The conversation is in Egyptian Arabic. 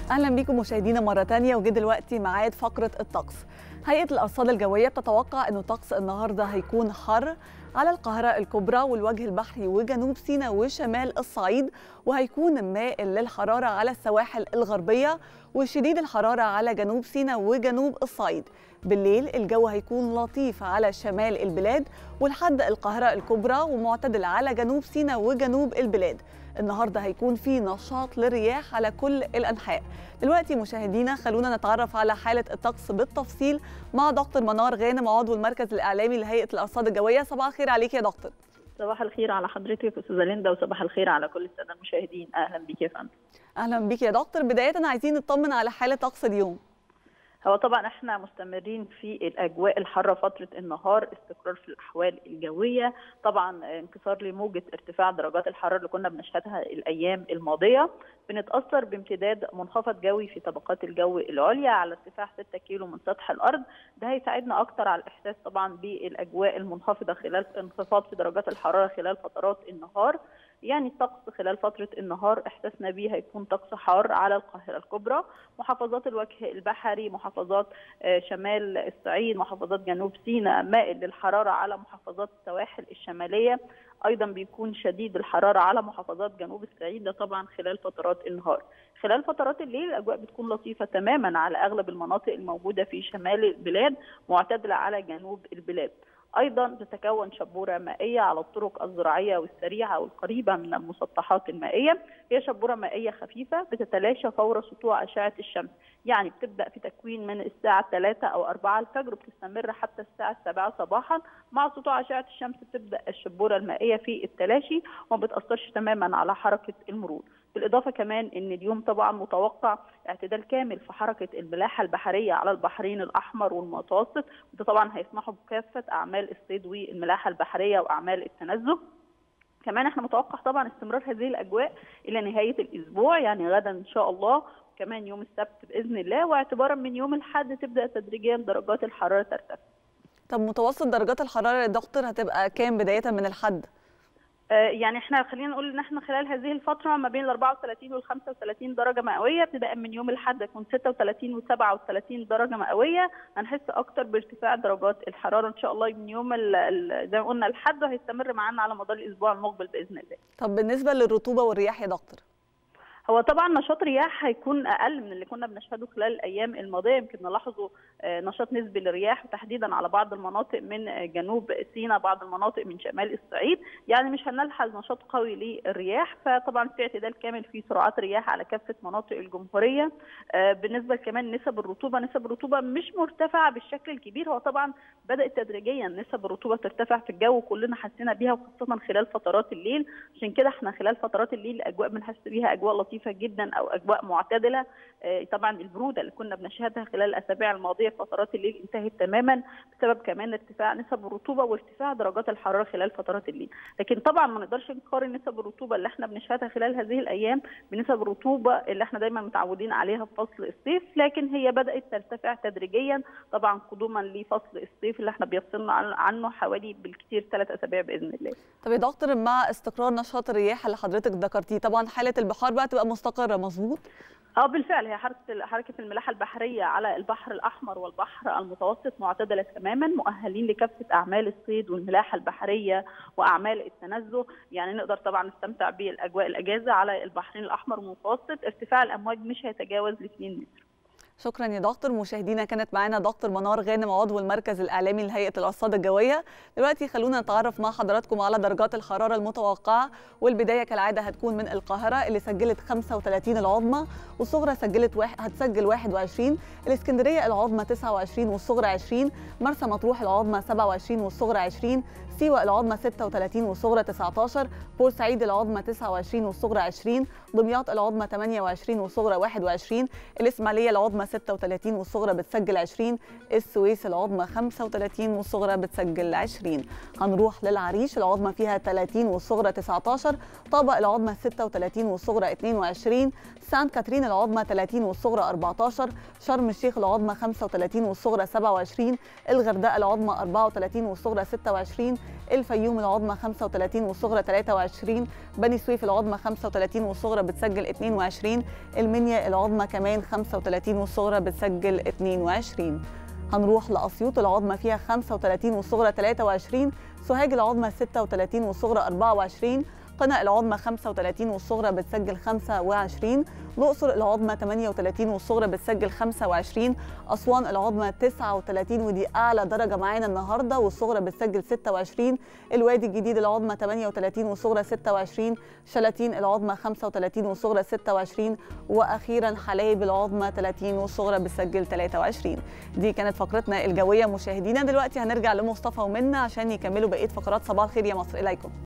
اهلا بيكم مشاهدينا مره تانية وجه دلوقتي ميعاد فقره الطقس هيئه الارصاد الجويه بتتوقع انه طقس النهارده هيكون حر على القاهرة الكبرى والوجه البحري وجنوب سيناء وشمال الصعيد وهيكون مائل للحرارة على السواحل الغربية وشديد الحرارة على جنوب سيناء وجنوب الصعيد بالليل الجو هيكون لطيف على شمال البلاد ولحد القاهرة الكبرى ومعتدل على جنوب سيناء وجنوب البلاد النهارده هيكون في نشاط للرياح على كل الانحاء دلوقتي مشاهدينا خلونا نتعرف على حاله الطقس بالتفصيل مع دكتور منار غانم عضو المركز الاعلامي لهيئه الارصاد الجويه صباح الخير عليك يا دكتور صباح الخير على حضرتك استاذه ليندا وصباح الخير على كل الساده المشاهدين اهلا بك يا فندم اهلا بك يا دكتور بدايه عايزين نطمن على حاله طقس اليوم هو طبعا احنا مستمرين في الاجواء الحاره فتره النهار استقرار في الاحوال الجويه طبعا انكسار لموجه ارتفاع درجات الحراره اللي كنا بنشهدها الايام الماضيه بنتاثر بامتداد منخفض جوي في طبقات الجو العليا على ارتفاع 6 كيلو من سطح الارض ده هيساعدنا اكتر على الاحساس طبعا بالاجواء المنخفضه خلال انخفاض في درجات الحراره خلال فترات النهار يعني الطقس خلال فترة النهار إحساسنا بيه هيكون طقس حار على القاهرة الكبرى محافظات الوجه البحري محافظات شمال الصعيد محافظات جنوب سيناء مائل للحرارة على محافظات السواحل الشمالية ايضا بيكون شديد الحراره على محافظات جنوب الصعيد ده طبعا خلال فترات النهار خلال فترات الليل الاجواء بتكون لطيفه تماما على اغلب المناطق الموجوده في شمال البلاد معتدله على جنوب البلاد ايضا تتكون شبوره مائيه على الطرق الزراعيه والسريعه والقريبه من المسطحات المائيه هي شبوره مائيه خفيفه بتتلاشى فور سطوع اشعه الشمس يعني بتبدا في تكوين من الساعه 3 او 4 الفجر وبتستمر حتى الساعه 7 صباحا مع سطوع اشعه الشمس بتبدا الشبوره المائيه في التلاشي وما بتاثرش تماما على حركه المرور بالاضافه كمان ان اليوم طبعا متوقع اعتدال كامل في حركه الملاحه البحريه على البحرين الاحمر والمتوسط وده طبعا هيسمحوا بكافه اعمال الصيد والملاحه البحريه واعمال التنزه كمان احنا متوقع طبعا استمرار هذه الاجواء الى نهايه الاسبوع يعني غدا ان شاء الله كمان يوم السبت باذن الله واعتبارا من يوم الاحد تبدا تدريجيا درجات الحراره ترتفع. طب متوسط درجات الحراره يا دكتور هتبقى كام بدايه من الحد؟ يعني احنا خلينا نقول ان احنا خلال هذه الفتره ما بين ال 34 وال 35 درجه مئويه ابتداء من يوم الاحد يكون 36 و 37 درجه مئويه هنحس اكتر بارتفاع درجات الحراره ان شاء الله من يوم زي ما قلنا الحد وهيستمر معانا على مدار الاسبوع المقبل باذن الله. طب بالنسبه للرطوبه والرياح يا دكتور؟ هو طبعا نشاط رياح هيكون اقل من اللي كنا بنشهده خلال الايام الماضيه يمكن نلاحظوا نشاط نسبي للرياح وتحديدا على بعض المناطق من جنوب سيناء بعض المناطق من شمال الصعيد يعني مش هنلحظ نشاط قوي للرياح فطبعا في اعتدال كامل في سرعات رياح على كافه مناطق الجمهوريه بالنسبه كمان نسب الرطوبه نسب الرطوبه مش مرتفعه بالشكل الكبير هو طبعا بدات تدريجيا نسب الرطوبه ترتفع في الجو كلنا حسينا بيها وخاصه خلال فترات الليل عشان كده احنا خلال فترات الليل الاجواء بنحس بيها اجواء لطيفه لطيفه جدا او اجواء معتدله طبعا البروده اللي كنا بنشهدها خلال الاسابيع الماضيه فترات الليل انتهت تماما بسبب كمان ارتفاع نسب الرطوبه وارتفاع درجات الحراره خلال فترات الليل لكن طبعا ما نقدرش نقارن نسب الرطوبه اللي احنا بنشهدها خلال هذه الايام بنسب الرطوبه اللي احنا دايما متعودين عليها في فصل الصيف لكن هي بدات ترتفع تدريجيا طبعا قدوما لفصل الصيف اللي احنا بيفصلنا عنه حوالي بالكثير ثلاث اسابيع باذن الله طب يا دكتور مع استقرار نشاط الرياح اللي حضرتك ذكرتيه طبعا حاله البحار بقى تبقى مستقره مظبوط اه بالفعل هي حركه حركه الملاحه البحريه على البحر الاحمر والبحر المتوسط معتدله تماما مؤهلين لكافه اعمال الصيد والملاحه البحريه واعمال التنزه يعني نقدر طبعا نستمتع بالاجواء الاجازه على البحرين الاحمر والمتوسط ارتفاع الامواج مش هيتجاوز ل 2 متر شكرا يا دكتور مشاهدينا كانت معانا دكتور منار غانم عضو المركز الاعلامي لهيئه الارصاد الجويه دلوقتي خلونا نتعرف مع حضراتكم على درجات الحراره المتوقعه والبدايه كالعاده هتكون من القاهره اللي سجلت 35 العظمى والصغرى سجلت واحد هتسجل 21 الاسكندريه العظمى 29 والصغرى 20 مرسى مطروح العظمى 27 والصغرى 20 سيوة العظمى 36 والصغرى 19 بورسعيد العظمى 29 والصغرى 20 دمياط العظمى 28 والصغرى 21 الإسماعيلية العظمى 36 والصغرى بتسجل 20 السويس العظمى 35 والصغرى بتسجل 20 هنروح للعريش العظمى فيها 30 والصغرى 19 طابق العظمى 36 والصغرى 22 سانت كاترين العظمى 30 والصغرى 14 شرم الشيخ العظمى 35 والصغرى 27 الغردقة العظمى 34 والصغرى 26 الفيوم العظمى 35 والصغرى 23 بني سويف العظمى 35 والصغرى بتسجل 22 المنيا العظمى كمان 35 والصغرى بتسجل 22 هنروح لأسيوط العظمى فيها 35 والصغرى 23 سوهاج العظمى 36 والصغرى 24 قنا العظمى 35 والصغرى بتسجل 25 الأقصر العظمى 38 والصغرى بتسجل 25 أسوان العظمى 39 ودي أعلى درجة معانا النهاردة والصغرى بتسجل 26 الوادي الجديد العظمى 38 والصغرى 26 شلاتين العظمى 35 والصغرى 26 وأخيرا حلايب العظمى 30 والصغرى بتسجل 23 دي كانت فقرتنا الجوية مشاهدينا دلوقتي هنرجع لمصطفى ومنى عشان يكملوا بقية فقرات صباح الخير يا مصر إليكم